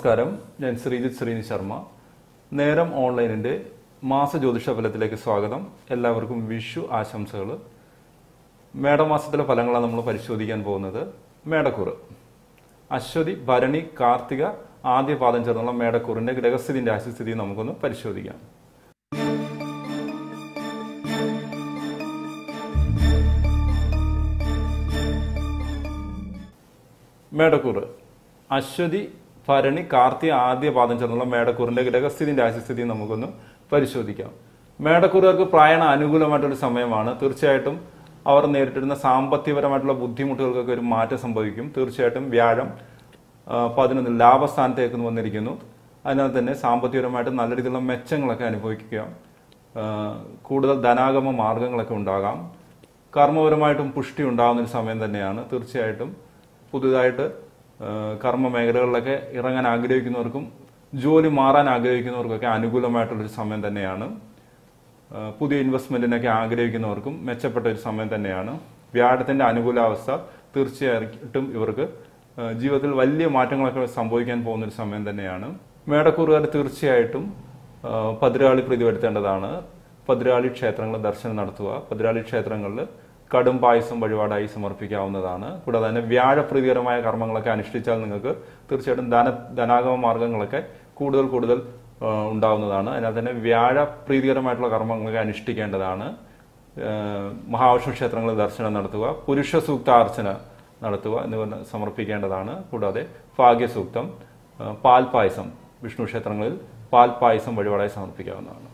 നമസ്കാരം ഞാൻ ശ്രീജിത്ത് ശ്രീനി ശർമ്മ നേരം ഓൺലൈനിന്റെ മാസ ജ്യോതിഷ ഫലത്തിലേക്ക് സ്വാഗതം എല്ലാവർക്കും വിഷു ആശംസകൾ മേടമാസത്തിലെ ഫലങ്ങളാണ് നമ്മൾ പരിശോധിക്കാൻ പോകുന്നത് മേടക്കൂറ് അശ്വതി ഭരണി കാർത്തിക ആദ്യ പാദം ചേർന്നുള്ള മേടക്കൂറിന്റെ ഗ്രഹസ്ഥിതിന്റെ ആശസ്ഥിതി നമുക്കൊന്ന് പരിശോധിക്കാം മേടക്കൂറ് അശ്വതി ഭരണി കാർത്തിക ആദ്യ പാദം ചേർന്നുള്ള മേടക്കൂറിന്റെ ഗ്രഹസ്ഥിതിന്റെ ആശസ്ഥിതി നമുക്കൊന്ന് പരിശോധിക്കാം മേടക്കൂറുകാർക്ക് പ്രായണ അനുകൂലമായിട്ടൊരു സമയമാണ് തീർച്ചയായിട്ടും അവർ നേരിട്ടിരുന്ന സാമ്പത്തികപരമായിട്ടുള്ള ബുദ്ധിമുട്ടുകൾക്കൊക്കെ ഒരു മാറ്റം സംഭവിക്കും തീർച്ചയായിട്ടും വ്യാഴം ആ, പതിനൊന്ന് ലാഭസ്ഥാനത്തേക്ക് വന്നിരിക്കുന്നു അതിനാൽ തന്നെ സാമ്പത്തികപരമായിട്ട് നല്ല രീതിയിലുള്ള മെച്ചങ്ങളൊക്കെ അനുഭവിക്കുക ആ, കൂടുതൽ ധനാഗമ മാർഗങ്ങളൊക്കെ ഉണ്ടാകാം കർമ്മപരമായിട്ടും പുഷ്ടി ഉണ്ടാകുന്ന ഒരു സമയം തന്നെയാണ് തീർച്ചയായിട്ടും പുതുതായിട്ട് ആ, കർമ്മ മേഖലകളിലൊക്കെ ഇറങ്ങാൻ ആഗ്രഹിക്കുന്നവർക്കും ജോലി മാറാൻ ആഗ്രഹിക്കുന്നവർക്കൊക്കെ അനുകൂലമായിട്ടുള്ളൊരു സമയം തന്നെയാണ് ആ, പുതിയ ഇൻവെസ്റ്റ്മെന്റിനൊക്കെ ആഗ്രഹിക്കുന്നവർക്കും മെച്ചപ്പെട്ട ഒരു സമയം തന്നെയാണ് വ്യാഴത്തിന്റെ അനുകൂലാവസ്ഥ തീർച്ചയായിട്ടും ഇവർക്ക് ആ, ജീവിതത്തിൽ വലിയ മാറ്റങ്ങളൊക്കെ സംഭവിക്കാൻ പോകുന്ന ഒരു സമയം തന്നെയാണ് മേടക്കൂറുകാർ തീർച്ചയായിട്ടും ആ, ഭദ്രകാളി പ്രീതി വരുത്തേണ്ടതാണ് ഭദ്രകാളി ക്ഷേത്രങ്ങൾ ദർശനം നടത്തുക ഭദ്രകാളി ക്ഷേത്രങ്ങളിൽ കടും പായസം വഴിപാടായി സമർപ്പിക്കാവുന്നതാണ് കൂടാതെ തന്നെ വ്യാഴപ്രീതികരമായ കർമ്മങ്ങളൊക്കെ അനുഷ്ഠിച്ചാൽ നിങ്ങൾക്ക് തീർച്ചയായിട്ടും ധന ധനാഗമ മാർഗങ്ങളൊക്കെ കൂടുതൽ കൂടുതൽ ആ, ഉണ്ടാവുന്നതാണ് അതിനകത്ത് തന്നെ വ്യാഴപ്രീതികരമായിട്ടുള്ള കർമ്മങ്ങളൊക്കെ അനുഷ്ഠിക്കേണ്ടതാണ് ആ, മഹാവിഷ്ണു ക്ഷേത്രങ്ങളിൽ ദർശനം നടത്തുക പുരുഷ സൂക്താർച്ചന നടത്തുക എന്നിവ സമർപ്പിക്കേണ്ടതാണ് കൂടാതെ ഭാഗ്യസൂക്തം ആ, പാൽപായസം വിഷ്ണു ക്ഷേത്രങ്ങളിൽ പാൽപായസം വഴിപാടായി സമർപ്പിക്കാവുന്നതാണ്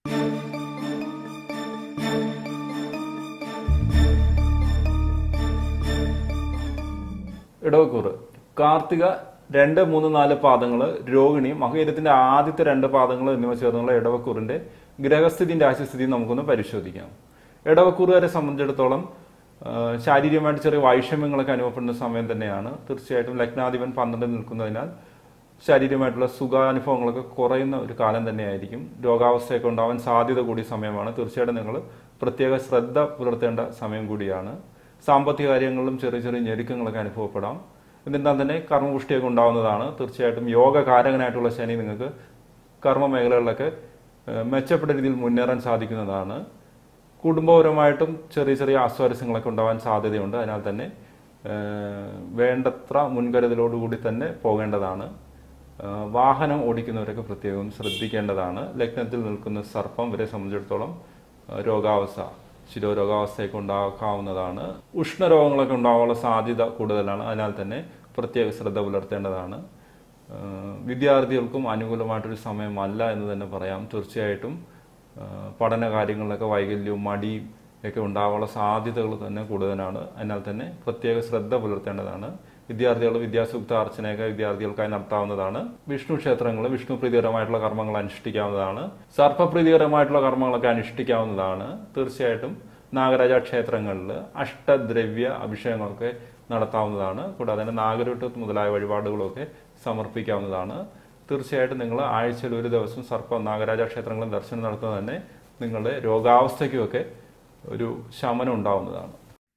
ഇടവക്കൂറ് കാർത്തിക രണ്ട് മൂന്ന് നാല് പാദങ്ങൾ രോഹിണി മകീരത്തിന്റെ ആദ്യത്തെ രണ്ട് പാദങ്ങൾ എന്നിവ ചേർന്നുള്ള ഇടവക്കൂറിന്റെ ഗ്രഹസ്ഥിതിന്റെ ആശസ്ഥിതി നമുക്കൊന്ന് പരിശോധിക്കാം ഇടവക്കൂറുകാരെ സംബന്ധിച്ചിടത്തോളം ആ, ശാരീരികമായിട്ട് ചെറിയ വൈഷമ്യങ്ങളൊക്കെ അനുഭവപ്പെടുന്ന സമയം തന്നെയാണ് തീർച്ചയായിട്ടും ലഗ്നാധിപൻ പന്ത്രണ്ടിൽ നിൽക്കുന്നതിനാൽ ശാരീരികമായിട്ടുള്ള സുഖാനുഭവങ്ങളൊക്കെ കുറയുന്ന ഒരു കാലം തന്നെയായിരിക്കും രോഗാവസ്ഥയൊക്കെ ഉണ്ടാവാൻ സാധ്യത കൂടിയ സമയമാണ് തീർച്ചയായിട്ടും നിങ്ങൾ പ്രത്യേക ശ്രദ്ധ പുലർത്തേണ്ട സമയം കൂടിയാണ് സാമ്പത്തിക കാര്യങ്ങളിലും ചെറിയ ചെറിയ ഞെരുക്കങ്ങളൊക്കെ അനുഭവപ്പെടാം എന്നിരുന്നാൽ തന്നെ കർമ്മപുഷ്ടിയൊക്കെ ഉണ്ടാവുന്നതാണ് തീർച്ചയായിട്ടും യോഗകാരകനായിട്ടുള്ള ശനി നിങ്ങൾക്ക് കർമ്മ മേഖലകളിലൊക്കെ ഏഹ്, മെച്ചപ്പെട്ട രീതിയിൽ മുന്നേറാൻ സാധിക്കുന്നതാണ് കുടുംബപരമായിട്ടും ചെറിയ ചെറിയ അസ്വാരസ്യങ്ങളൊക്കെ ഉണ്ടാവാൻ സാധ്യതയുണ്ട് അതിനാൽ തന്നെ ഏഹ്, വേണ്ടത്ര മുൻകരുതലോടുകൂടി തന്നെ പോകേണ്ടതാണ് ഏഹ്, വാഹനം ഓടിക്കുന്നവരൊക്കെ പ്രത്യേകം ശ്രദ്ധിക്കേണ്ടതാണ് ലഗ്നത്തിൽ നിൽക്കുന്ന സർപ്പം വരെ സംബന്ധിച്ചിടത്തോളം ഏഹ്, രോഗാവസ്ഥ ശിരോരോഗാവസ്ഥയൊക്കെ ഉണ്ടാക്കാവുന്നതാണ് ഉഷ്ണരോഗങ്ങളൊക്കെ ഉണ്ടാകാനുള്ള സാധ്യത കൂടുതലാണ് അതിനാൽ തന്നെ പ്രത്യേക ശ്രദ്ധ പുലർത്തേണ്ടതാണ് ഏഹ്, വിദ്യാർത്ഥികൾക്കും അനുകൂലമായിട്ടൊരു സമയമല്ല എന്ന് തന്നെ പറയാം തീർച്ചയായിട്ടും ഏഹ്, പഠന കാര്യങ്ങളിലൊക്കെ വൈകല്യവും മടിയും ഒക്കെ ഉണ്ടാവാനുള്ള സാധ്യതകൾ തന്നെ കൂടുതലാണ് അതിനാൽ തന്നെ പ്രത്യേക ശ്രദ്ധ പുലർത്തേണ്ടതാണ് വിദ്യാർത്ഥികൾ വിദ്യാസൂക്ത അർച്ചനയൊക്കെ വിദ്യാർത്ഥികൾക്കായി നടത്താവുന്നതാണ് വിഷ്ണു ക്ഷേത്രങ്ങൾ വിഷ്ണു പ്രീതികരമായിട്ടുള്ള കർമ്മങ്ങൾ അനുഷ്ഠിക്കാവുന്നതാണ് സർപ്പപ്രീതികരമായിട്ടുള്ള കർമ്മങ്ങളൊക്കെ അനുഷ്ഠിക്കാവുന്നതാണ് തീർച്ചയായിട്ടും നാഗരാജ ക്ഷേത്രങ്ങളിൽ അഷ്ടദ്രവ്യ അഭിഷേകങ്ങളൊക്കെ നടത്താവുന്നതാണ് കൂടാതെ തന്നെ നാഗരൂട്ട് മുതലായ വഴിപാടുകളൊക്കെ സമർപ്പിക്കാവുന്നതാണ് തീർച്ചയായിട്ടും നിങ്ങൾ ആഴ്ചയിൽ ഒരു ദിവസം സർപ്പ നാഗരാജ ക്ഷേത്രങ്ങളിൽ ദർശനം നടത്തുന്നത് തന്നെ നിങ്ങളുടെ രോഗാവസ്ഥയ്ക്കുമൊക്കെ ഒരു ശമനം ഉണ്ടാവുന്നതാണ്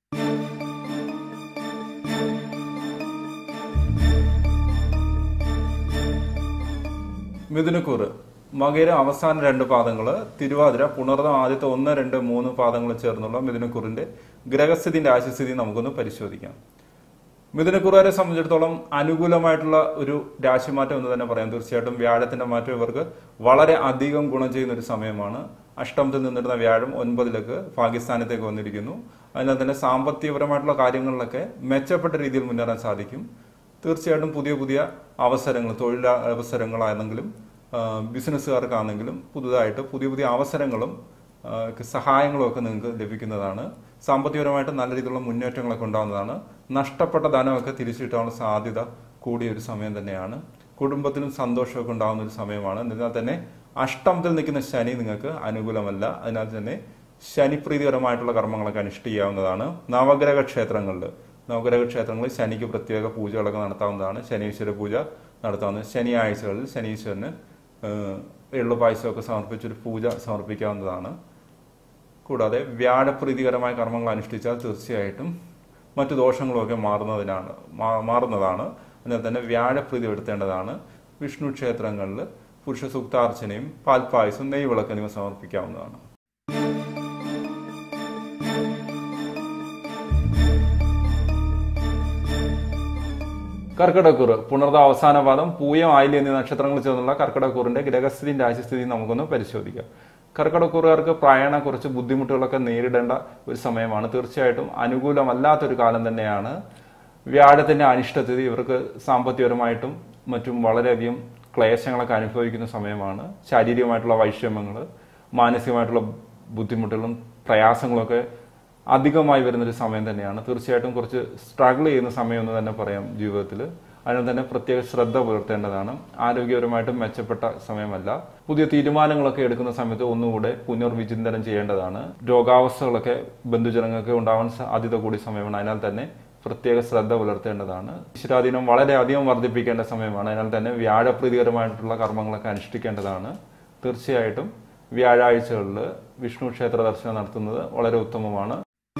മിഥുനക്കൂറ് മകര അവസാന രണ്ട് പാദങ്ങൾ തിരുവാതിര പുണർന്ന ആദ്യത്തെ ഒന്ന് രണ്ട് മൂന്ന് പാദങ്ങൾ ചേർന്നുള്ള മിഥുനക്കൂറിന്റെ ഗ്രഹസ്ഥിതിന്റെ ആശസ്ഥിതി നമുക്കൊന്ന് പരിശോധിക്കാം മിഥുനക്കുറുകാരെ സംബന്ധിച്ചിടത്തോളം അനുകൂലമായിട്ടുള്ള ഒരു രാശിമാറ്റം എന്ന് തന്നെ പറയാം തീർച്ചയായിട്ടും വ്യാഴത്തിന്റെ മാറ്റം ഇവർക്ക് വളരെ അധികം ഗുണം ചെയ്യുന്ന ഒരു സമയമാണ് അഷ്ടമത്തിൽ നിന്നിരുന്ന വ്യാഴം ഒൻപതിലേക്ക് പാകിസ്ഥാനത്തേക്ക് വന്നിരിക്കുന്നു അതിനാൽ തന്നെ സാമ്പത്തികപരമായിട്ടുള്ള കാര്യങ്ങളിലൊക്കെ മെച്ചപ്പെട്ട രീതിയിൽ മുന്നേറാൻ സാധിക്കും തീർച്ചയായിട്ടും പുതിയ പുതിയ അവസരങ്ങൾ തൊഴിൽ അവസരങ്ങളാണെങ്കിലും ആ, ബിസിനസ്സുകാർക്കാണെങ്കിലും പുതുതായിട്ട് പുതിയ പുതിയ അവസരങ്ങളും ആ, സഹായങ്ങളും ഒക്കെ നിങ്ങൾക്ക് ലഭിക്കുന്നതാണ് സാമ്പത്തികപരമായിട്ട് നല്ല രീതിയിലുള്ള മുന്നേറ്റങ്ങളൊക്കെ ഉണ്ടാകുന്നതാണ് നഷ്ടപ്പെട്ട ധനമൊക്കെ തിരിച്ചു കിട്ടാനുള്ള സാധ്യത കൂടിയ ഒരു സമയം തന്നെയാണ് കുടുംബത്തിലും സന്തോഷമൊക്കെ ഉണ്ടാകുന്ന ഒരു സമയമാണ് എന്നാൽ തന്നെ അഷ്ടമത്തിൽ നിൽക്കുന്ന ശനി നിങ്ങൾക്ക് അനുകൂലമല്ല അതിനാൽ തന്നെ ശനിപ്രീതികരമായിട്ടുള്ള കർമ്മങ്ങളൊക്കെ അനുഷ്ഠിക്കാവുന്നതാണ് നവഗ്രഹ ക്ഷേത്രങ്ങളിൽ നവഗ്രഹ ക്ഷേത്രങ്ങളിൽ ശനിക്ക് പ്രത്യേക പൂജകളൊക്കെ നടത്താവുന്നതാണ് ശനീശ്വര പൂജ നടത്താവുന്നത് ശനിയാഴ്ചകളിൽ ശനീശ്വരന് ഏഹ്, എള്ളു പായസമൊക്കെ സമർപ്പിച്ചൊരു പൂജ സമർപ്പിക്കാവുന്നതാണ് കൂടാതെ വ്യാഴപ്രീതികരമായ കർമ്മങ്ങൾ അനുഷ്ഠിച്ചാൽ തീർച്ചയായിട്ടും മറ്റു ദോഷങ്ങളുമൊക്കെ മാറുന്നതിനാണ് മാ- മാറുന്നതാണ് അതിനാൽ തന്നെ വ്യാഴപ്രീതി വരുത്തേണ്ടതാണ് വിഷ്ണു ക്ഷേത്രങ്ങളിൽ പുരുഷ സൂക്താർച്ചനയും പാൽപ്പായസം നെയ്വിളക്ക് എന്നിവ സമർപ്പിക്കാവുന്നതാണ് കർക്കിടക്കൂറ് പുണർത അവസാന പാദം പൂയം ആയില്യം എന്നീ നക്ഷത്രങ്ങൾ ചേർന്നുള്ള കർക്കിടക്കൂറിന്റെ ഗ്രഹസ്ഥിതിയും രാശിസ്ഥിതിയും നമുക്കൊന്ന് പരിശോധിക്കാം കർക്കിടക്കൂറുകാർക്ക് പ്രായണ കുറച്ച് ബുദ്ധിമുട്ടുകളൊക്കെ നേരിടേണ്ട ഒരു സമയമാണ് തീർച്ചയായിട്ടും അനുകൂലമല്ലാത്തൊരു കാലം തന്നെയാണ് വ്യാഴത്തിന്റെ അനിഷ്ടസ്ഥിതി ഇവർക്ക് സാമ്പത്തികപരമായിട്ടും മറ്റും വളരെയധികം ക്ലേശങ്ങളൊക്കെ അനുഭവിക്കുന്ന സമയമാണ് ശാരീരികമായിട്ടുള്ള വൈഷമ്യങ്ങൾ മാനസികമായിട്ടുള്ള ബുദ്ധിമുട്ടുകളും പ്രയാസങ്ങളൊക്കെ അധികമായി വരുന്നൊരു സമയം തന്നെയാണ് തീർച്ചയായിട്ടും കുറച്ച് സ്ട്രഗിൾ ചെയ്യുന്ന സമയം എന്ന് തന്നെ പറയാം ജീവിതത്തിൽ അതിന് തന്നെ പ്രത്യേക ശ്രദ്ധ പുലർത്തേണ്ടതാണ് ആരോഗ്യപരമായിട്ടും മെച്ചപ്പെട്ട സമയമല്ല പുതിയ തീരുമാനങ്ങളൊക്കെ എടുക്കുന്ന സമയത്ത് ഒന്നുകൂടെ പുനർവിചിന്തനം ചെയ്യേണ്ടതാണ് രോഗാവസ്ഥകളൊക്കെ ബന്ധുജനങ്ങൾക്ക് ഉണ്ടാവാൻ സാധ്യത കൂടിയ സമയമാണ് അതിനാൽ തന്നെ പ്രത്യേക ശ്രദ്ധ പുലർത്തേണ്ടതാണ് ഈശ്വരാധീനം വളരെ അധികം വർദ്ധിപ്പിക്കേണ്ട സമയമാണ് അതിനാൽ തന്നെ വ്യാഴപ്രീതികരമായിട്ടുള്ള കർമ്മങ്ങളൊക്കെ അനുഷ്ഠിക്കേണ്ടതാണ് തീർച്ചയായിട്ടും വ്യാഴാഴ്ചകളിൽ വിഷ്ണു ക്ഷേത്ര ദർശനം നടത്തുന്നത് വളരെ ഉത്തമമാണ്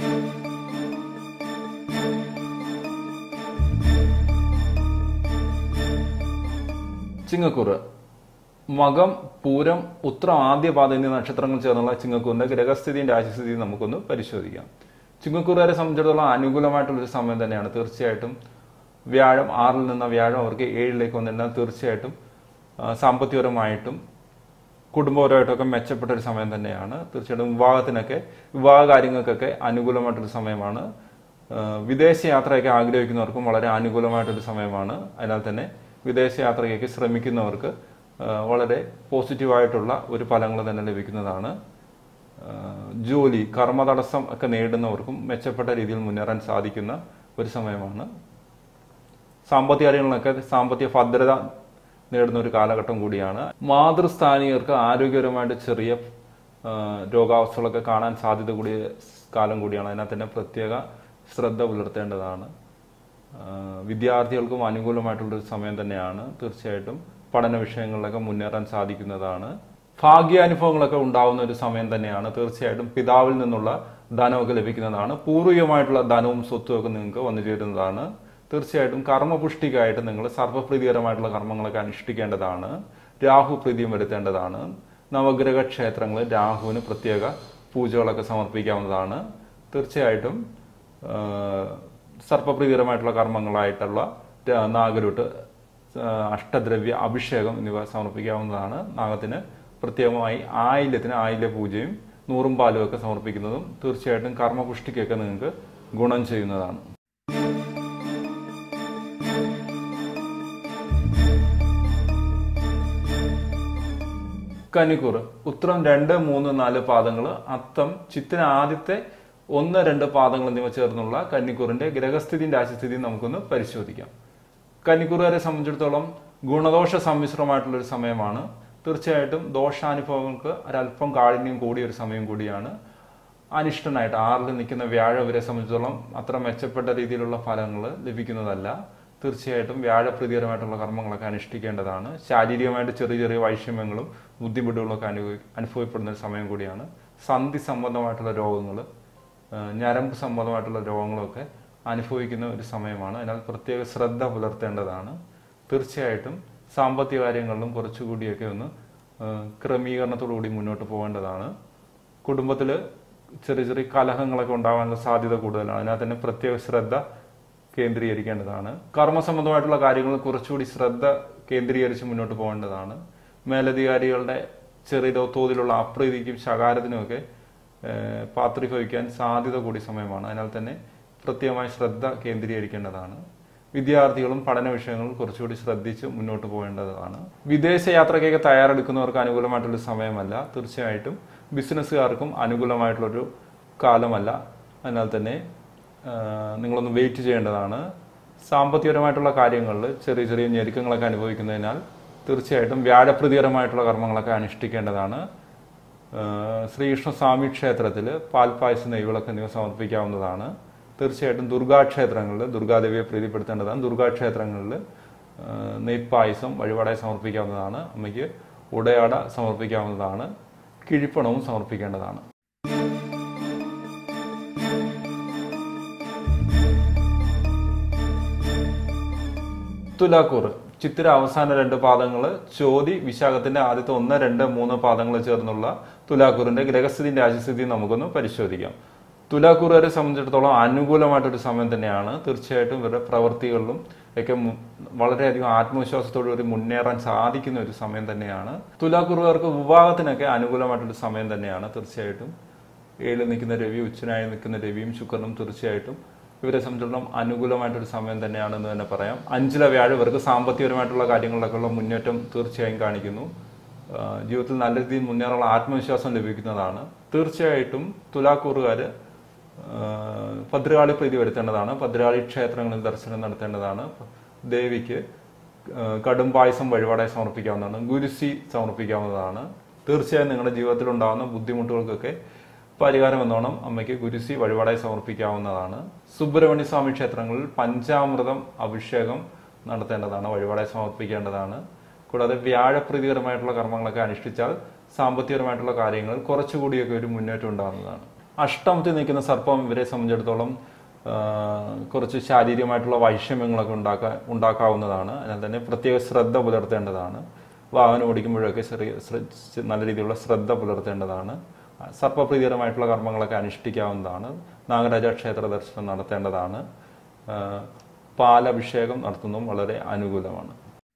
ചിങ്ങക്കൂറ് മകം പൂരം ഉത്രം ആദ്യ പാത എന്നീ നക്ഷത്രങ്ങൾ ചേർന്നുള്ള ചിങ്ങക്കൂറിന്റെ ഗ്രഹസ്ഥിതിയും രാശിസ്ഥിതിയും നമുക്കൊന്ന് പരിശോധിക്കാം ചിങ്ങക്കൂറുകാരെ സംബന്ധിച്ചിടത്തോളം അനുകൂലമായിട്ടുള്ളൊരു സമയം തന്നെയാണ് തീർച്ചയായിട്ടും വ്യാഴം ആറിൽ നിന്ന വ്യാഴം അവർക്ക് ഏഴിലേക്ക് വന്നിരുന്നാൽ തീർച്ചയായിട്ടും ആ, സാമ്പത്തികപരമായിട്ടും കുടുംബപരമായിട്ടൊക്കെ മെച്ചപ്പെട്ട ഒരു സമയം തന്നെയാണ് തീർച്ചയായിട്ടും വിവാഹത്തിനൊക്കെ വിവാഹ കാര്യങ്ങൾക്കൊക്കെ അനുകൂലമായിട്ടൊരു സമയമാണ് ആ, വിദേശ യാത്രയൊക്കെ ആഗ്രഹിക്കുന്നവർക്കും വളരെ അനുകൂലമായിട്ടൊരു സമയമാണ് അതിനാൽ തന്നെ വിദേശ യാത്രയ്ക്ക് ശ്രമിക്കുന്നവർക്ക് ആ, വളരെ പോസിറ്റീവായിട്ടുള്ള ഒരു ഫലങ്ങൾ തന്നെ ലഭിക്കുന്നതാണ് ആ, ജോലി കർമ്മതടസ്സം ഒക്കെ നേരിടുന്നവർക്കും മെച്ചപ്പെട്ട രീതിയിൽ മുന്നേറാൻ സാധിക്കുന്ന ഒരു സമയമാണ് സാമ്പത്തിക കാര്യങ്ങളിലൊക്കെ സാമ്പത്തിക ഭദ്രത നേടുന്ന ഒരു കാലഘട്ടം കൂടിയാണ് മാതൃസ്ഥാനീയർക്ക് ആരോഗ്യപരമായിട്ട് ചെറിയ ആ, രോഗാവസ്ഥകളൊക്കെ കാണാൻ സാധ്യത കൂടിയ കാലം കൂടിയാണ് അതിനകത്ത് തന്നെ പ്രത്യേക ശ്രദ്ധ പുലർത്തേണ്ടതാണ് ആ, വിദ്യാർത്ഥികൾക്കും അനുകൂലമായിട്ടുള്ളൊരു സമയം തന്നെയാണ് തീർച്ചയായിട്ടും പഠന വിഷയങ്ങളിലൊക്കെ മുന്നേറാൻ സാധിക്കുന്നതാണ് ഭാഗ്യാനുഭവങ്ങളൊക്കെ ഉണ്ടാവുന്ന ഒരു സമയം തന്നെയാണ് തീർച്ചയായിട്ടും പിതാവിൽ നിന്നുള്ള ധനമൊക്കെ ലഭിക്കുന്നതാണ് പൂർവികമായിട്ടുള്ള ധനവും സ്വത്തും ഒക്കെ നിങ്ങൾക്ക് വന്നു ചേരുന്നതാണ് തീർച്ചയായിട്ടും കർമ്മപുഷ്ടിക്കായിട്ട് നിങ്ങൾ സർവപ്രീതികരമായിട്ടുള്ള കർമ്മങ്ങളൊക്കെ അനുഷ്ഠിക്കേണ്ടതാണ് രാഹു പ്രീതിയും വരുത്തേണ്ടതാണ് നവഗ്രഹ ക്ഷേത്രങ്ങളിൽ രാഹുവിന് പ്രത്യേക പൂജകളൊക്കെ സമർപ്പിക്കാവുന്നതാണ് തീർച്ചയായിട്ടും ആ, സർപ്പപ്രീതികരമായിട്ടുള്ള കർമ്മങ്ങളായിട്ടുള്ള ര- നാഗരൂട്ട് ആ, അഷ്ടദ്രവ്യ അഭിഷേകം എന്നിവ സമർപ്പിക്കാവുന്നതാണ് നാഗത്തിന് പ്രത്യേകമായി ആയില്യത്തിന് ആയില്യ പൂജയും നൂറും പാലും ഒക്കെ സമർപ്പിക്കുന്നതും തീർച്ചയായിട്ടും കർമ്മപുഷ്ടിക്കൊക്കെ നിങ്ങൾക്ക് ഗുണം ചെയ്യുന്നതാണ് കനിക്കൂർ ഉത്രം രണ്ട് മൂന്ന് നാല് പാദങ്ങൾ അത്തം ചിത്തിന് ആദ്യത്തെ ഒന്ന് രണ്ട് പാദങ്ങൾ എന്നിവ ചേർന്നുള്ള കന്നിക്കൂറിന്റെ ഗ്രഹസ്ഥിതിയും രാശിസ്ഥിതിയും നമുക്കൊന്ന് പരിശോധിക്കാം കന്നിക്കൂറുകാരെ സംബന്ധിച്ചിടത്തോളം ഗുണദോഷ സമ്മിശ്രമായിട്ടുള്ള ഒരു സമയമാണ് തീർച്ചയായിട്ടും ദോഷാനുഭവങ്ങൾക്ക് ഒരല്പം കാഠിന്യം കൂടിയ ഒരു സമയം കൂടിയാണ് അനിഷ്ടനായിട്ട് ആറിൽ നിൽക്കുന്ന വ്യാഴ ഇവരെ സംബന്ധിച്ചിടത്തോളം അത്ര മെച്ചപ്പെട്ട രീതിയിലുള്ള ഫലങ്ങൾ ലഭിക്കുന്നതല്ല തീർച്ചയായിട്ടും വ്യാഴപ്രീതികരമായിട്ടുള്ള കർമ്മങ്ങളൊക്കെ അനുഷ്ഠിക്കേണ്ടതാണ് ശാരീരികമായിട്ട് ചെറിയ ചെറിയ വൈഷമ്യങ്ങളും ബുദ്ധിമുട്ടുകളൊക്കെ അനുഭവി അനുഭവപ്പെടുന്ന ഒരു സമയം കൂടിയാണ് സന്ധി സംബന്ധമായിട്ടുള്ള രോഗങ്ങൾ ഞരമ്പ് സംബന്ധമായിട്ടുള്ള രോഗങ്ങളൊക്കെ അനുഭവിക്കുന്ന ഒരു സമയമാണ് അതിനാൽ പ്രത്യേക ശ്രദ്ധ പുലർത്തേണ്ടതാണ് തീർച്ചയായിട്ടും സാമ്പത്തിക കാര്യങ്ങളിലും കുറച്ചുകൂടിയൊക്കെ ഒന്ന് ആ, ക്രമീകരണത്തോടുകൂടി മുന്നോട്ട് പോകേണ്ടതാണ് കുടുംബത്തിൽ ചെറിയ ചെറിയ കലഹങ്ങളൊക്കെ ഉണ്ടാകാനുള്ള സാധ്യത കൂടുതലാണ് അതിനകത്ത് തന്നെ പ്രത്യേക ശ്രദ്ധ കേന്ദ്രീകരിക്കേണ്ടതാണ് കർമ്മസംബന്ധമായിട്ടുള്ള കാര്യങ്ങൾ കുറച്ചുകൂടി ശ്രദ്ധ കേന്ദ്രീകരിച്ച് മുന്നോട്ട് പോകേണ്ടതാണ് മേലധികാരികളുടെ ചെറിയ തോതിലുള്ള അപ്രീതിക്കും ശകാരത്തിനുമൊക്കെ ഏഹ്, പാത്രീഭവിക്കാൻ സാധ്യത കൂടിയ സമയമാണ് അതിനാൽ തന്നെ പ്രത്യേകമായി ശ്രദ്ധ കേന്ദ്രീകരിക്കേണ്ടതാണ് വിദ്യാർത്ഥികളും പഠന വിഷയങ്ങളും കുറച്ചുകൂടി ശ്രദ്ധിച്ച് മുന്നോട്ട് പോകേണ്ടതാണ് വിദേശ യാത്രയ്ക്കൊക്കെ തയ്യാറെടുക്കുന്നവർക്ക് അനുകൂലമായിട്ടുള്ള സമയമല്ല തീർച്ചയായിട്ടും ബിസിനസ്സുകാർക്കും അനുകൂലമായിട്ടുള്ളൊരു കാലമല്ല അതിനാൽ തന്നെ ആ, നിങ്ങളൊന്ന് വെയിറ്റ് ചെയ്യേണ്ടതാണ് സാമ്പത്തികപരമായിട്ടുള്ള കാര്യങ്ങളിൽ ചെറിയ ചെറിയ ഞെരുക്കങ്ങളൊക്കെ അനുഭവിക്കുന്നതിനാൽ തീർച്ചയായിട്ടും വ്യാഴപ്രതികരമായിട്ടുള്ള കർമ്മങ്ങളൊക്കെ അനുഷ്ഠിക്കേണ്ടതാണ് ആ, ശ്രീകൃഷ്ണ സ്വാമി ക്ഷേത്രത്തിൽ പാൽപ്പായസം നെയ്വിളക്ക് എന്നിവ സമർപ്പിക്കാവുന്നതാണ് തീർച്ചയായിട്ടും ദുർഗാക്ഷേത്രങ്ങളിൽ ദുർഗാദേവിയെ പ്രീതിപ്പെടുത്തേണ്ടതാണ് ദുർഗാക്ഷേത്രങ്ങളിൽ ആ, നെയ്പ്പായസം വഴിപാടായി സമർപ്പിക്കാവുന്നതാണ് അമ്മയ്ക്ക് ഉടയാട സമർപ്പിക്കാവുന്നതാണ് കിഴിപ്പണവും സമർപ്പിക്കേണ്ടതാണ് തുലാക്കൂർ ചിത്തിര അവസാന രണ്ട് പാദങ്ങൾ ചോതി വിശാഖത്തിന്റെ ആദ്യത്തെ ഒന്ന് രണ്ട് മൂന്ന് പാദങ്ങൾ ചേർന്നുള്ള തുലാക്കൂറിന്റെ ഗ്രഹസ്ഥിതിന്റെ രാശിസ്ഥിതി നമുക്കൊന്ന് പരിശോധിക്കാം തുലാക്കൂറുകാരെ സംബന്ധിച്ചിടത്തോളം അനുകൂലമായിട്ടൊരു സമയം തന്നെയാണ് തീർച്ചയായിട്ടും ഇവരുടെ പ്രവൃത്തികളിലും ഒക്കെ മു- വളരെയധികം ആത്മവിശ്വാസത്തോടു കൂടി മുന്നേറാൻ സാധിക്കുന്ന ഒരു സമയം തന്നെയാണ് തുലാക്കൂറുകാർക്ക് വിവാഹത്തിനൊക്കെ അനുകൂലമായിട്ടൊരു സമയം തന്നെയാണ് തീർച്ചയായിട്ടും ഏഴിൽ നിൽക്കുന്ന രവി ഉച്ചനായി നിൽക്കുന്ന രവിയും ശുക്രനും തീർച്ചയായിട്ടും ഇവരെ സംബന്ധിച്ചിടത്തോളം അനുകൂലമായിട്ടൊരു സമയം തന്നെയാണെന്ന് തന്നെ പറയാം അഞ്ചിലെ വ്യാഴം ഇവർക്ക് സാമ്പത്തികപരമായിട്ടുള്ള കാര്യങ്ങളിലൊക്കെയുള്ള മുന്നേറ്റം തീർച്ചയായും കാണിക്കുന്നു ആ, ജീവിതത്തിൽ നല്ല രീതിയിൽ മുന്നേറാനുള്ള ആത്മവിശ്വാസം ലഭിക്കുന്നതാണ് തീർച്ചയായിട്ടും തുലാക്കൂറുകാര് ആ, ഭദ്രകാളി പ്രീതി വരുത്തേണ്ടതാണ് ഭദ്രകാളി ക്ഷേത്രങ്ങളിൽ ദർശനം നടത്തേണ്ടതാണ് ദേവിക്ക് ആ, കടും പായസം വഴിപാടായി സമർപ്പിക്കാവുന്നതാണ് ഗുരുസി സമർപ്പിക്കാവുന്നതാണ് തീർച്ചയായും നിങ്ങളുടെ ജീവിതത്തിൽ ഉണ്ടാകുന്ന ബുദ്ധിമുട്ടുകൾക്കൊക്കെ പരിഹാരം എന്നോണം അമ്മയ്ക്ക് ഗുരുസി വഴിപാടായി സമർപ്പിക്കാവുന്നതാണ് സുബ്രഹ്മണ്യ സ്വാമി ക്ഷേത്രങ്ങളിൽ പഞ്ചാമൃതം അഭിഷേകം നടത്തേണ്ടതാണ് വഴിപാടായി സമർപ്പിക്കേണ്ടതാണ് കൂടാതെ വ്യാഴപ്രീതികരമായിട്ടുള്ള കർമ്മങ്ങളൊക്കെ അനുഷ്ഠിച്ചാൽ സാമ്പത്തികപരമായിട്ടുള്ള കാര്യങ്ങളിൽ കുറച്ചുകൂടിയൊക്കെ ഒരു മുന്നേറ്റം ഉണ്ടാകുന്നതാണ് അഷ്ടമത്തിൽ നിൽക്കുന്ന സർപ്പം ഇവരെ സംബന്ധിച്ചിടത്തോളം ആ, കുറച്ച് ശാരീരികമായിട്ടുള്ള വൈഷമ്യങ്ങളൊക്കെ ഉണ്ടാക്കാ ഉണ്ടാക്കാവുന്നതാണ് അതിനാൽ തന്നെ പ്രത്യേക ശ്രദ്ധ പുലർത്തേണ്ടതാണ് വാഹനം ഓടിക്കുമ്പോഴൊക്കെ ചെറിയ ശ്ര- നല്ല രീതിയിലുള്ള ശ്രദ്ധ പുലർത്തേണ്ടതാണ് സർപ്പപ്രീതികരമായിട്ടുള്ള കർമ്മങ്ങളൊക്കെ അനുഷ്ഠിക്കാവുന്നതാണ് നാഗരാജ ക്ഷേത്ര ദർശനം നടത്തേണ്ടതാണ് ആ, പാലഭിഷേകം നടത്തുന്നതും വളരെ അനുകൂലമാണ്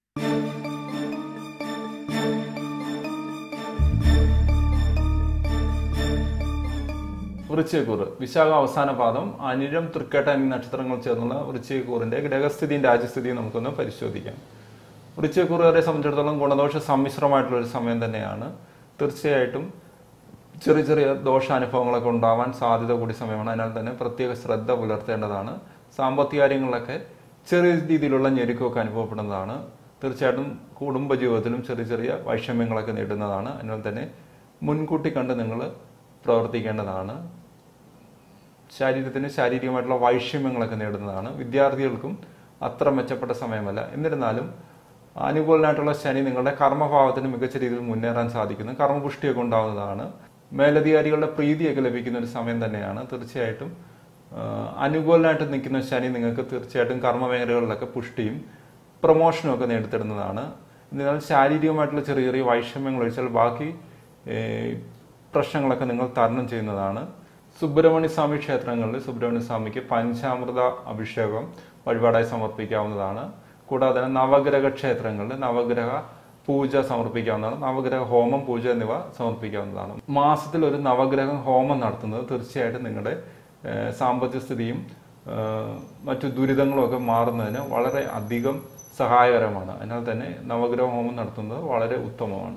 വൃശ്ചികക്കൂറ് വിശാഖ അവസാന പാദം അനിഴം തൃക്കേട്ട എന്നീ നക്ഷത്രങ്ങൾ ചേർന്നുള്ള വൃശ്ചികക്കൂറിന്റെ ഗ്രഹസ്ഥിതിയും രാജ്യസ്ഥിതിയും നമുക്കൊന്ന് പരിശോധിക്കാം വൃശ്ചികക്കൂറുകാരെ സംബന്ധിച്ചിടത്തോളം ഗുണദോഷ സമ്മിശ്രമായിട്ടുള്ള ഒരു സമയം തന്നെയാണ് തീർച്ചയായിട്ടും ചെറിയ ചെറിയ ദോഷാനുഭവങ്ങളൊക്കെ ഉണ്ടാവാൻ സാധ്യത കൂടി സമയമാണ് അതിനാൽ തന്നെ പ്രത്യേക ശ്രദ്ധ പുലർത്തേണ്ടതാണ് സാമ്പത്തിക കാര്യങ്ങളിലൊക്കെ ചെറിയ രീതിയിലുള്ള ഞെരുക്കമൊക്കെ അനുഭവപ്പെടുന്നതാണ് തീർച്ചയായിട്ടും കുടുംബ ജീവിതത്തിലും ചെറിയ ചെറിയ വൈഷമ്യങ്ങളൊക്കെ നേടുന്നതാണ് അതിനാൽ തന്നെ മുൻകൂട്ടി കണ്ട് നിങ്ങൾ പ്രവർത്തിക്കേണ്ടതാണ് ശരീരത്തിന് ശാരീരികമായിട്ടുള്ള വൈഷമ്യങ്ങളൊക്കെ നേടുന്നതാണ് വിദ്യാർത്ഥികൾക്കും അത്ര മെച്ചപ്പെട്ട സമയമല്ല എന്നിരുന്നാലും അനുകൂലനായിട്ടുള്ള ശനി നിങ്ങളുടെ കർമ്മഭാവത്തിന് മികച്ച രീതിയിൽ മുന്നേറാൻ സാധിക്കുന്നു കർമ്മപുഷ്ടിയൊക്കെ ഉണ്ടാവുന്നതാണ് മേലധികാരികളുടെ പ്രീതിയൊക്കെ ലഭിക്കുന്ന ഒരു സമയം തന്നെയാണ് തീർച്ചയായിട്ടും ആ, അനുകൂലനായിട്ട് നിൽക്കുന്ന ശനി നിങ്ങൾക്ക് തീർച്ചയായിട്ടും കർമ്മ മേഖലകളിലൊക്കെ പുഷ്ടിയും പ്രൊമോഷനും ഒക്കെ നേടിത്തരുന്നതാണ് എന്നാൽ ശാരീരികമായിട്ടുള്ള ചെറിയ ചെറിയ വൈഷമ്യങ്ങൾ ഒഴിച്ചാൽ ബാക്കി ഏ, പ്രശ്നങ്ങളൊക്കെ നിങ്ങൾ തരണം ചെയ്യുന്നതാണ് സുബ്രഹ്മണ്യ സ്വാമി ക്ഷേത്രങ്ങളിൽ സുബ്രഹ്മണ്യ സ്വാമിക്ക് പഞ്ചാമൃത അഭിഷേകം വഴിപാടായി സമർപ്പിക്കാവുന്നതാണ് കൂടാതെ നവഗ്രഹ ക്ഷേത്രങ്ങളിൽ നവഗ്രഹ പൂജ സമർപ്പിക്കാവുന്നതാണ് നവഗ്രഹ ഹോമം പൂജ എന്നിവ സമർപ്പിക്കാവുന്നതാണ് മാസത്തിൽ ഒരു നവഗ്രഹ ഹോമം നടത്തുന്നത് തീർച്ചയായിട്ടും നിങ്ങളുടെ ഏഹ്, സാമ്പത്തിക സ്ഥിതിയും ഏഹ്, മറ്റു ദുരിതങ്ങളും ഒക്കെ മാറുന്നതിന് വളരെ അധികം സഹായകരമാണ് അതിനാൽ തന്നെ നവഗ്രഹ ഹോമം നടത്തുന്നത് വളരെ ഉത്തമമാണ്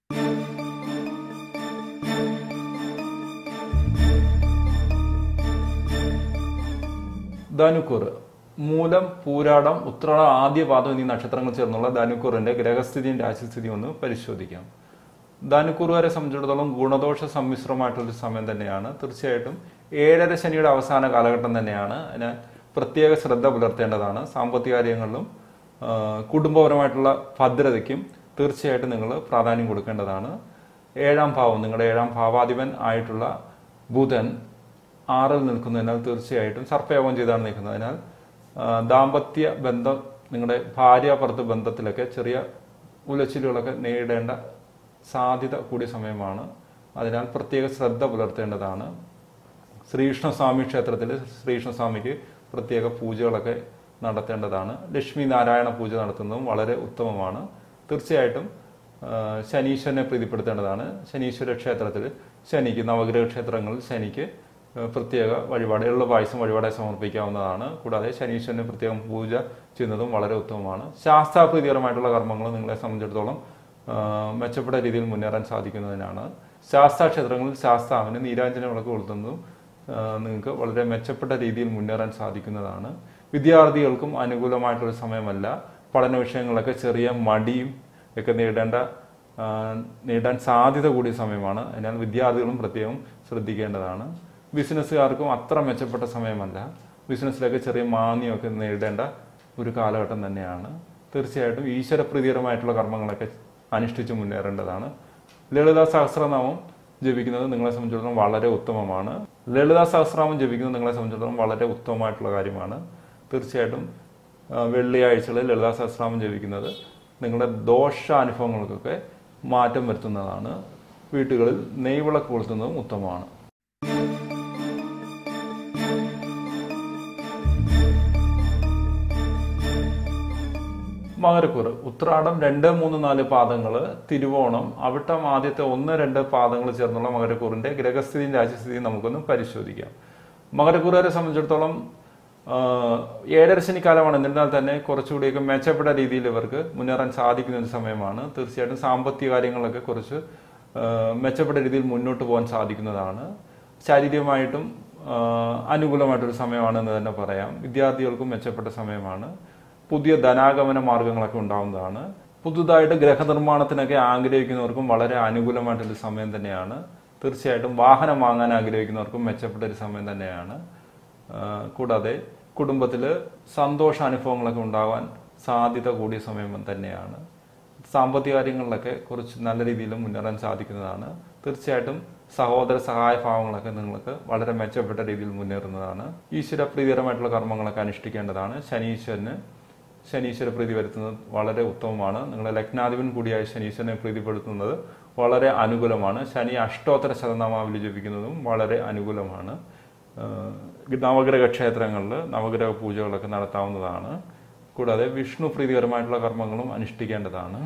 ധനുക്കൂർ മൂലം പൂരാടം ഉത്രാട ആദ്യ പാദം എന്നീ നക്ഷത്രങ്ങൾ ചേർന്നുള്ള ധനുക്കൂറിന്റെ ഗ്രഹസ്ഥിതിയും രാശിസ്ഥിതിയും ഒന്ന് പരിശോധിക്കാം ധനുക്കൂറുകാരെ സംബന്ധിച്ചിടത്തോളം ഗുണദോഷ സമ്മിശ്രമായിട്ടുള്ള സമയം തന്നെയാണ് തീർച്ചയായിട്ടും ഏഴര ശനിയുടെ അവസാന കാലഘട്ടം തന്നെയാണ് അതിന് പ്രത്യേക ശ്രദ്ധ പുലർത്തേണ്ടതാണ് സാമ്പത്തിക കാര്യങ്ങളിലും ആ, കുടുംബപരമായിട്ടുള്ള ഭദ്രതയ്ക്കും തീർച്ചയായിട്ടും നിങ്ങൾ പ്രാധാന്യം കൊടുക്കേണ്ടതാണ് ഏഴാം ഭാവം നിങ്ങളുടെ ഏഴാം ഭാവാധിപൻ ആയിട്ടുള്ള ബുധൻ ആറിൽ നിൽക്കുന്നതിനാൽ തീർച്ചയായിട്ടും സർപ്പയോഗം ചെയ്താണ് നിൽക്കുന്നത് അതിനാൽ ആ, ദാമ്പത്യ ബന്ധം നിങ്ങളുടെ ഭാര്യാഭർത്തൃ ബന്ധത്തിലൊക്കെ ചെറിയ ഉലച്ചിലുകളൊക്കെ നേരിടേണ്ട സാധ്യത കൂടിയ സമയമാണ് അതിനാൽ പ്രത്യേക ശ്രദ്ധ പുലർത്തേണ്ടതാണ് ശ്രീകൃഷ്ണസ്വാമി ക്ഷേത്രത്തിൽ ശ്രീകൃഷ്ണസ്വാമിക്ക് പ്രത്യേക പൂജകളൊക്കെ നടത്തേണ്ടതാണ് ലക്ഷ്മി നാരായണ പൂജ നടത്തുന്നതും വളരെ ഉത്തമമാണ് തീർച്ചയായിട്ടും ആ, ശനീശ്വരനെ പ്രീതിപ്പെടുത്തേണ്ടതാണ് ശനീശ്വര ക്ഷേത്രത്തിൽ ശനിക്ക് നവഗ്രഹ ക്ഷേത്രങ്ങളിൽ ശനിക്ക് ആ, പ്രത്യേക വഴിപാട് എള്ള പായസം വഴിപാടായി സമർപ്പിക്കാവുന്നതാണ് കൂടാതെ ശനീശ്വരന് പ്രത്യേകം പൂജ ചെയ്യുന്നതും വളരെ ഉത്തമമാണ് ശാസ്ത്രാപ്രീതികരമായിട്ടുള്ള കർമ്മങ്ങൾ നിങ്ങളെ സംബന്ധിച്ചിടത്തോളം ആ, മെച്ചപ്പെട്ട രീതിയിൽ മുന്നേറാൻ സാധിക്കുന്നതിനാണ് ശാസ്താ ക്ഷേത്രങ്ങളിൽ ശാസ്താവിന് നീരാഞ്ജന വിളക്ക് കൊളുത്തുന്നതും ആ, നിങ്ങൾക്ക് വളരെ മെച്ചപ്പെട്ട രീതിയിൽ മുന്നേറാൻ സാധിക്കുന്നതാണ് വിദ്യാർത്ഥികൾക്കും അനുകൂലമായിട്ടുള്ള സമയമല്ല പഠന വിഷയങ്ങളൊക്കെ ചെറിയ മടിയും ഒക്കെ നേടേണ്ട ആ, നേടാൻ സാധ്യത കൂടിയ സമയമാണ് അതിനാൽ വിദ്യാർത്ഥികളും പ്രത്യേകം ശ്രദ്ധിക്കേണ്ടതാണ് ബിസിനസ്സുകാർക്കും അത്ര മെച്ചപ്പെട്ട സമയമല്ല ബിസിനസ്സിലൊക്കെ ചെറിയ മാന്യമൊക്കെ നേടേണ്ട ഒരു കാലഘട്ടം തന്നെയാണ് തീർച്ചയായിട്ടും ഈശ്വരപ്രീതികരമായിട്ടുള്ള കർമ്മങ്ങളൊക്കെ അനുഷ്ഠിച്ച് മുന്നേറേണ്ടതാണ് ലളിത സഹസ്രനാമം ജപിക്കുന്നത് നിങ്ങളെ സംബന്ധിച്ചിടത്തോളം വളരെ ഉത്തമമാണ് ലളിത സഹസ്രനാമം ജപിക്കുന്നത് നിങ്ങളെ സംബന്ധിച്ചിടത്തോളം വളരെ ഉത്തമമായിട്ടുള്ള കാര്യമാണ് തീർച്ചയായിട്ടും ആ, വെള്ളിയാഴ്ചകളിൽ ലളിതാ സഹസ്രനാമം ജപിക്കുന്നത് നിങ്ങളുടെ ദോഷാനുഭവങ്ങൾക്കൊക്കെ മാറ്റം വരുത്തുന്നതാണ് വീട്ടുകളിൽ നെയ്വിളക്ക് കൊളുത്തുന്നതും ഉത്തമമാണ് മകരക്കൂറ് ഉത്രാടം രണ്ട് മൂന്ന് നാല് പാദങ്ങൾ തിരുവോണം അവിട്ടം ആദ്യത്തെ ഒന്ന് രണ്ട് പാദങ്ങൾ ചേർന്നുള്ള മകരക്കൂറിന്റെ ഗ്രഹസ്ഥിതിയും രാജ്യസ്ഥിതിയും നമുക്കൊന്ന് പരിശോധിക്കാം മകരക്കൂറുകാരെ സംബന്ധിച്ചിടത്തോളം ആ, ഏഴര ശനിക്കാലമാണ് എന്നിരുന്നാൽ തന്നെ കുറച്ചുകൂടിയൊക്കെ മെച്ചപ്പെട്ട രീതിയിൽ ഇവർക്ക് മുന്നേറാൻ സാധിക്കുന്ന ഒരു സമയമാണ് തീർച്ചയായിട്ടും സാമ്പത്തിക കാര്യങ്ങളൊക്കെ കുറച്ച് ആ, മെച്ചപ്പെട്ട രീതിയിൽ മുന്നോട്ട് പോകാൻ സാധിക്കുന്നതാണ് ശാരീരികമായിട്ടും ആ, അനുകൂലമായിട്ടൊരു സമയമാണെന്ന് തന്നെ പറയാം വിദ്യാർത്ഥികൾക്കും മെച്ചപ്പെട്ട സമയമാണ് പുതിയ ധനാഗമന മാർഗങ്ങളൊക്കെ ഉണ്ടാവുന്നതാണ് പുതുതായിട്ട് ഗ്രഹനിർമ്മാണത്തിനൊക്കെ ആഗ്രഹിക്കുന്നവർക്കും വളരെ അനുകൂലമായിട്ടൊരു സമയം തന്നെയാണ് തീർച്ചയായിട്ടും വാഹനം വാങ്ങാൻ ആഗ്രഹിക്കുന്നവർക്കും മെച്ചപ്പെട്ട ഒരു സമയം തന്നെയാണ് ആ, കൂടാതെ കുടുംബത്തിൽ സന്തോഷ അനുഭവങ്ങളൊക്കെ ഉണ്ടാവാൻ സാധ്യത കൂടിയ സമയം തന്നെയാണ് സാമ്പത്തിക കാര്യങ്ങളിലൊക്കെ കുറച്ച് നല്ല രീതിയിൽ മുന്നേറാൻ സാധിക്കുന്നതാണ് തീർച്ചയായിട്ടും സഹോദര സഹായ ഭാവങ്ങളൊക്കെ നിങ്ങൾക്ക് വളരെ മെച്ചപ്പെട്ട രീതിയിൽ മുന്നേറുന്നതാണ് ഈശ്വര പ്രീതികരമായിട്ടുള്ള കർമ്മങ്ങളൊക്കെ അനുഷ്ഠിക്കേണ്ടതാണ് ശനീശ്വരന് ശനീശ്വര പ്രീതി വരുത്തുന്നത് വളരെ ഉത്തമമാണ് നിങ്ങളെ ലഗ്നാധിപൻ കൂടിയായ ശനീശ്വരനെ പ്രീതിപ്പെടുത്തുന്നത് വളരെ അനുകൂലമാണ് ശനി അഷ്ടോത്തര ശതനാമാവിൽ ജപിക്കുന്നതും വളരെ അനുകൂലമാണ് ആഹ് നവഗ്രഹ ക്ഷേത്രങ്ങളിൽ നവഗ്രഹ പൂജകളൊക്കെ നടത്താവുന്നതാണ് കൂടാതെ വിഷ്ണു പ്രീതികരമായിട്ടുള്ള കർമ്മങ്ങളും അനുഷ്ഠിക്കേണ്ടതാണ്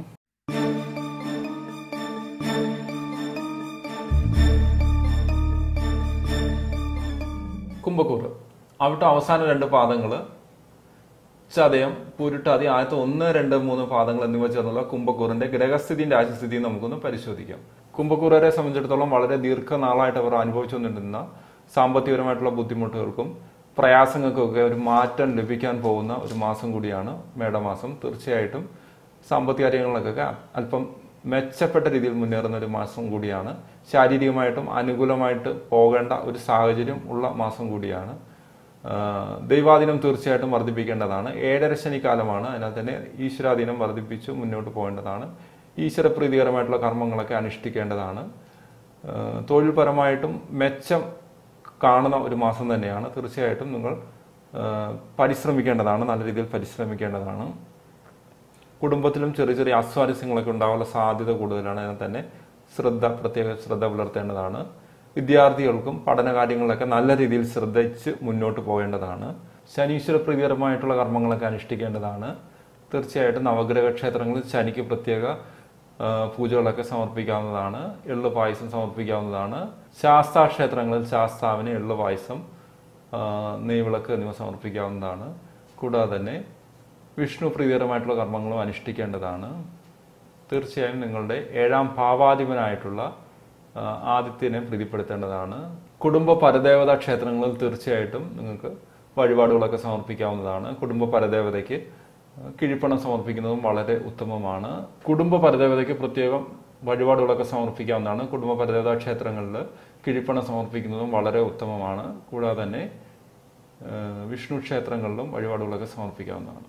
കുംഭക്കൂറ് അവിട്ട് അവസാന രണ്ട് പാദങ്ങൾ ചതയം പുരുട്ടാതി ആദ്യത്തെ ഒന്ന് രണ്ട് മൂന്ന് പാദങ്ങൾ എന്നിവ ചേർന്നുള്ള കുംഭക്കൂറിന്റെ ഗ്രഹസ്ഥിതിയും രാജ്യസ്ഥിതിയും നമുക്കൊന്ന് പരിശോധിക്കാം കുംഭക്കൂറുകാരെ സംബന്ധിച്ചിടത്തോളം വളരെ ദീർഘനാളായിട്ട് അവർ അനുഭവിച്ചു വന്നിരുന്ന സാമ്പത്തികപരമായിട്ടുള്ള ബുദ്ധിമുട്ടുകൾക്കും പ്രയാസങ്ങൾക്കൊക്കെ ഒരു മാറ്റം ലഭിക്കാൻ പോകുന്ന ഒരു മാസം കൂടിയാണ് മേടമാസം തീർച്ചയായിട്ടും സാമ്പത്തിക കാര്യങ്ങളിലൊക്കെ അല്പം മെച്ചപ്പെട്ട രീതിയിൽ മുന്നേറുന്ന ഒരു മാസം കൂടിയാണ് ശാരീരികമായിട്ടും അനുകൂലമായിട്ട് പോകേണ്ട ഒരു സാഹചര്യം ഉള്ള മാസം കൂടിയാണ് ആ, ദൈവാധീനം തീർച്ചയായിട്ടും വർദ്ധിപ്പിക്കേണ്ടതാണ് ഏഴര ശനി കാലമാണ് അതിനാൽ തന്നെ ഈശ്വരാധീനം വർദ്ധിപ്പിച്ച് മുന്നോട്ട് പോകേണ്ടതാണ് ഈശ്വര പ്രീതികരമായിട്ടുള്ള കർമ്മങ്ങളൊക്കെ അനുഷ്ഠിക്കേണ്ടതാണ് ആ, തൊഴിൽപരമായിട്ടും മെച്ചം കാണുന്ന ഒരു മാസം തന്നെയാണ് തീർച്ചയായിട്ടും നിങ്ങൾ ആ, പരിശ്രമിക്കേണ്ടതാണ് നല്ല രീതിയിൽ പരിശ്രമിക്കേണ്ടതാണ് കുടുംബത്തിലും ചെറിയ ചെറിയ അസ്വാരസ്യങ്ങളൊക്കെ ഉണ്ടാവാനുള്ള സാധ്യത കൂടുതലാണ് അതിനാൽ തന്നെ ശ്രദ്ധ പ്രത്യേക ശ്രദ്ധ പുലർത്തേണ്ടതാണ് വിദ്യാർത്ഥികൾക്കും പഠന കാര്യങ്ങളിലൊക്കെ നല്ല രീതിയിൽ ശ്രദ്ധിച്ച് മുന്നോട്ട് പോകേണ്ടതാണ് ശനീശ്വര പ്രീതികരമായിട്ടുള്ള കർമ്മങ്ങളൊക്കെ അനുഷ്ഠിക്കേണ്ടതാണ് തീർച്ചയായിട്ടും നവഗ്രഹ ക്ഷേത്രങ്ങളിൽ ശനിക്ക് പ്രത്യേക ആ, പൂജകളൊക്കെ സമർപ്പിക്കാവുന്നതാണ് എള്ള് പായസം സമർപ്പിക്കാവുന്നതാണ് ശാസ്താ ക്ഷേത്രങ്ങളിൽ ശാസ്താവിന് എള്ള് പായസം ആ, നെയ്വിളക്ക് എന്നിവ സമർപ്പിക്കാവുന്നതാണ് കൂടാതെ തന്നെ വിഷ്ണു പ്രീതികരമായിട്ടുള്ള കർമ്മങ്ങളും അനുഷ്ഠിക്കേണ്ടതാണ് തീർച്ചയായും നിങ്ങളുടെ ഏഴാം ഭാവാധിപനായിട്ടുള്ള ആ, ആദിത്യനെ പ്രീതിപ്പെടുത്തേണ്ടതാണ് കുടുംബ പരദേവതാ ക്ഷേത്രങ്ങളിൽ തീർച്ചയായിട്ടും നിങ്ങൾക്ക് വഴിപാടുകളൊക്കെ സമർപ്പിക്കാവുന്നതാണ് കുടുംബ പരദേവതയ്ക്ക് കിഴിപ്പണം സമർപ്പിക്കുന്നതും വളരെ ഉത്തമമാണ് കുടുംബ പരദേവതയ്ക്ക് പ്രത്യേകം വഴിപാടുകളൊക്കെ സമർപ്പിക്കാവുന്നതാണ് കുടുംബ പരദേവതാ ക്ഷേത്രങ്ങളിൽ കിഴിപ്പണം സമർപ്പിക്കുന്നതും വളരെ ഉത്തമമാണ് കൂടാതെ തന്നെ ആ, വിഷ്ണു ക്ഷേത്രങ്ങളിലും വഴിപാടുകളൊക്കെ സമർപ്പിക്കാവുന്നതാണ്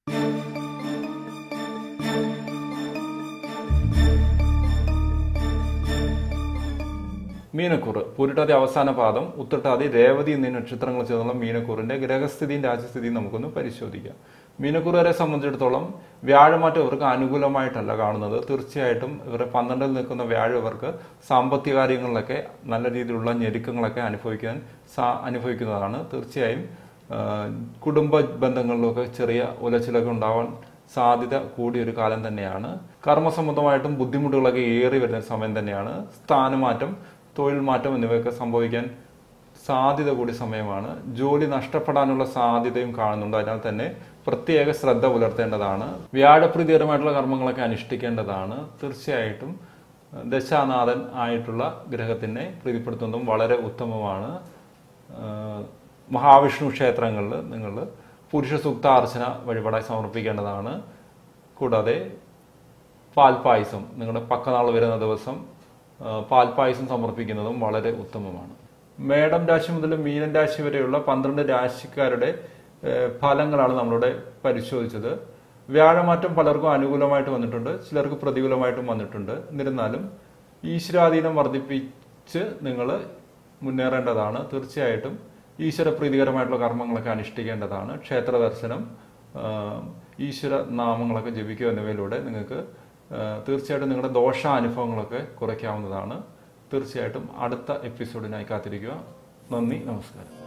മീനക്കൂറ് പൂരിട്ടാതി അവസാന പാദം ഉത്രട്ടാതി രേവതി എന്നീ നക്ഷത്രങ്ങൾ ചേർന്നുള്ള മീനക്കൂറിന്റെ ഗ്രഹസ്ഥിതിയും രാജ്യസ്ഥിതിയും നമുക്കൊന്ന് പരിശോധിക്കാം മീനക്കൂറുകാരെ സംബന്ധിച്ചിടത്തോളം വ്യാഴമാറ്റം ഇവർക്ക് അനുകൂലമായിട്ടല്ല കാണുന്നത് തീർച്ചയായിട്ടും ഇവരുടെ പന്ത്രണ്ടിൽ നിൽക്കുന്ന വ്യാഴം ഇവർക്ക് സാമ്പത്തിക കാര്യങ്ങളിലൊക്കെ നല്ല രീതിയിലുള്ള ഞെരുക്കങ്ങളൊക്കെ അനുഭവിക്കാൻ സാ- അനുഭവിക്കുന്നതാണ് തീർച്ചയായും ആ, കുടുംബ ബന്ധങ്ങളിലൊക്കെ ചെറിയ ഉലച്ചിലൊക്കെ ഉണ്ടാവാൻ സാധ്യത കൂടിയ ഒരു കാലം തന്നെയാണ് കർമ്മസംബന്ധമായിട്ടും ബുദ്ധിമുട്ടുകളൊക്കെ ഏറി വരുന്ന സമയം തന്നെയാണ് സ്ഥാനമാറ്റം തൊഴിൽ മാറ്റം എന്നിവയൊക്കെ സംഭവിക്കാൻ സാധ്യത കൂടിയ സമയമാണ് ജോലി നഷ്ടപ്പെടാനുള്ള സാധ്യതയും കാണുന്നുണ്ട് അതിനാൽ തന്നെ പ്രത്യേക ശ്രദ്ധ പുലർത്തേണ്ടതാണ് വ്യാഴപ്രീതികരമായിട്ടുള്ള കർമ്മങ്ങളൊക്കെ അനുഷ്ഠിക്കേണ്ടതാണ് തീർച്ചയായിട്ടും ദശാനാഥൻ ആയിട്ടുള്ള ഗ്രഹത്തിനെ പ്രീതിപ്പെടുത്തുന്നതും വളരെ ഉത്തമമാണ് ആഹ് മഹാവിഷ്ണു ക്ഷേത്രങ്ങളിൽ നിങ്ങൾ പുരുഷ സൂക്ത അർച്ചന വഴിപാടായി സമർപ്പിക്കേണ്ടതാണ് കൂടാതെ പാൽപ്പായസം നിങ്ങളുടെ പക്കനാൾ വരുന്ന ദിവസം ആ, പാൽപ്പായസം സമർപ്പിക്കുന്നതും വളരെ ഉത്തമമാണ് മേടം രാശി മുതൽ മീനൻ രാശി വരെയുള്ള പന്ത്രണ്ട് രാശിക്കാരുടെ ഏ, ഫലങ്ങളാണ് നമ്മളിവിടെ പരിശോധിച്ചത് വ്യാഴമാറ്റം പലർക്കും അനുകൂലമായിട്ട് വന്നിട്ടുണ്ട് ചിലർക്ക് പ്രതികൂലമായിട്ടും വന്നിട്ടുണ്ട് എന്നിരുന്നാലും ഈശ്വരാധീനം വർദ്ധിപ്പിച്ച് നിങ്ങൾ മുന്നേറേണ്ടതാണ് തീർച്ചയായിട്ടും ഈശ്വര പ്രീതികരമായിട്ടുള്ള കർമ്മങ്ങളൊക്കെ അനുഷ്ഠിക്കേണ്ടതാണ് ക്ഷേത്ര ദർശനം ആ, ഈശ്വര നാമങ്ങളൊക്കെ ജപിക്കുക എന്നിവയിലൂടെ നിങ്ങൾക്ക് ആ, തീർച്ചയായിട്ടും നിങ്ങളുടെ ദോഷാനുഭവങ്ങളൊക്കെ കുറയ്ക്കാവുന്നതാണ് തീർച്ചയായിട്ടും അടുത്ത എപ്പിസോഡിനായി കാത്തിരിക്കുക നന്ദി നമസ്കാരം